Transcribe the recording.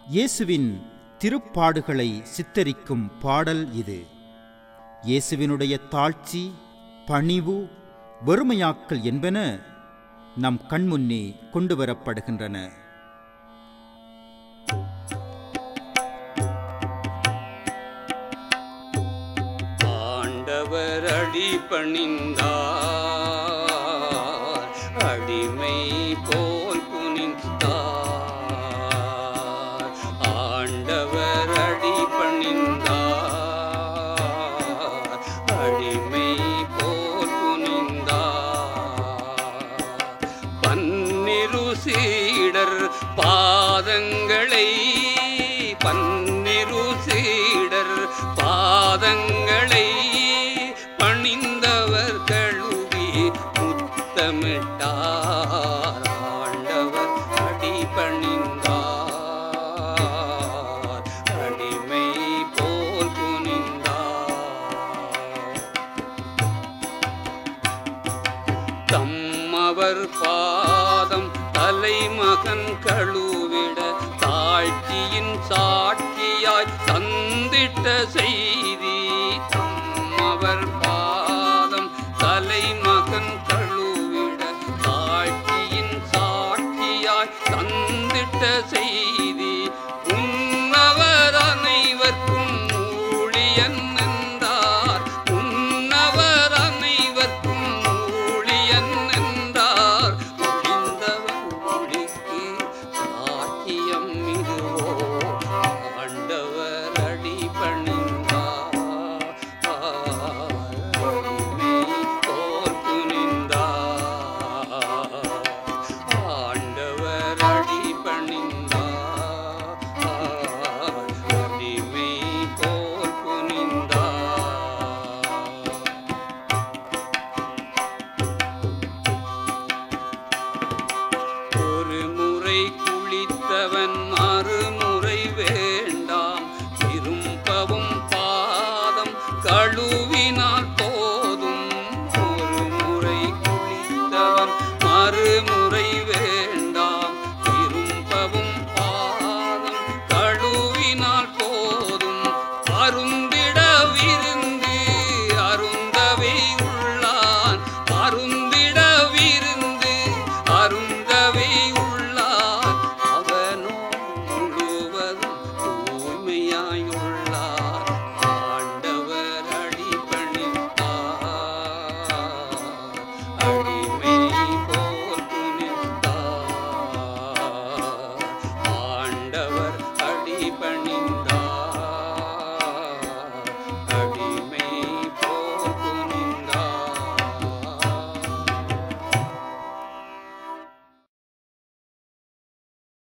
இயேசுவின் திருப்பாடுகளை சித்தரிக்கும் பாடல் இது இயேசுவினுடைய தாழ்ச்சி பணிவு வெறுமையாக்கல் என்பன நம் கண்முன்னே கொண்டு வரப்படுகின்றன ஆண்டவர் அடி பணிந்தார் அடிமை போல் குனிந்தார் ஆண்டவர் அடி பணிந்தார் அடிமை போல் குனிந்தார் பன்னிரு சீடர் பாதங்களை பன்னிரு சீடர் பாதங்களை பணிந்தவர் கழுவி முத்தமிட்டார் ஆண்டவர் அடி பணிந்தார் அடிமை போல் குனிந்தார் தம்மவர் பாதம் தலைமகன் கழுவிட தாழ்ச்சியின் சாட்சியாய் தந்திட்ட செய்தி தம்மவர் பாதம் தலைமகன் கழுவிட தாழ்ச்சியின் சாட்சியாய் தந்திட்ட செய்தி உன்னவர் அனைவர்க்கும் ஊழியன் என்றார் உன்னவர் அனைவர்க்கும் ஊழியன் என்றார் ஒழிந்தவர் ஒழிக்கு சாக்கியம் இதுவோ ஆண்டவர் அடி பணிந்தார் அடிமை போல் குனிந்தார் ஆண்டவர் அடி பணிந்தார் அடிமை போல் குனிந்தார் ஒரு முறை குளித்தவன் மறுமுறை வேண்ட